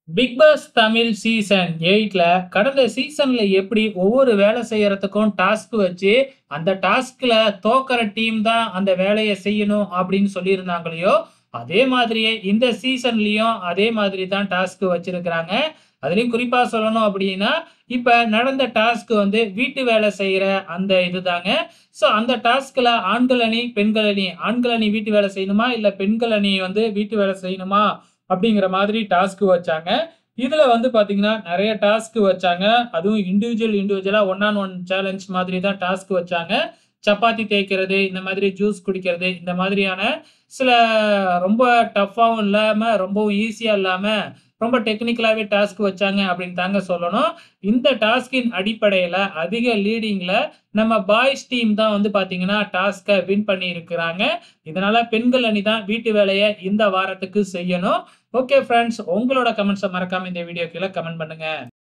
big pass Tamil season எயிட்ல கடந்த சீசன்ல எப்படி ஒவ்வொரு வேலை செய்யறதுக்கும் டாஸ்க் வச்சு அந்த டாஸ்க்ல தோக்கிற டீம் தான் அந்த வேலையை செய்யணும் அப்படின்னு சொல்லியிருந்தாங்களையோ அதே மாதிரியே இந்த சீசன்லயும் அதே மாதிரி தான் டாஸ்க் வச்சிருக்கிறாங்க அதுலயும் குறிப்பா சொல்லணும் அப்படின்னா இப்ப நடந்த டாஸ்க் வந்து வீட்டு வேலை செய்யற அந்த இதுதாங்க ஸோ அந்த டாஸ்க்ல ஆண்கள் அணி பெண்கள் அணி ஆண்கள் அணி வீட்டு வேலை செய்யணுமா இல்ல பெண்கள் அணி வந்து வீட்டு வேலை செய்யணுமா அப்படிங்கிற மாதிரி டாஸ்க் வச்சாங்க இதுல வந்து பாத்தீங்கன்னா நிறைய டாஸ்க் வச்சாங்க அதுவும் இண்டிவிஜுவல் இண்டிவிஜுவலா ஒன் ஆன் ஒன் சேலஞ்ச் மாதிரி தான் டாஸ்க் வச்சாங்க சப்பாத்தி தேய்க்கிறது இந்த மாதிரி ஜூஸ் குடிக்கிறது இந்த மாதிரியான சில ரொம்ப டஃப்பாகவும் இல்லாம ரொம்பவும் ஈஸியா இல்லாம ரொம்ப டெக்னிக்கலாவே டாஸ்க் வச்சாங்க அப்படின்னு தாங்க சொல்லணும் இந்த டாஸ்கின் அடிப்படையில அதிக லீடிங்ல நம்ம பாய்ஸ் டீம் தான் வந்து பாத்தீங்கன்னா டாஸ்கை வின் பண்ணி இருக்கிறாங்க இதனால பெண்கள் அணி தான் வீட்டு வேலையை இந்த வாரத்துக்கு செய்யணும் ஓகே ஃப்ரெண்ட்ஸ் உங்களோட கமெண்ட்ஸை மறக்காம இந்த வீடியோ கீழே கமெண்ட் பண்ணுங்க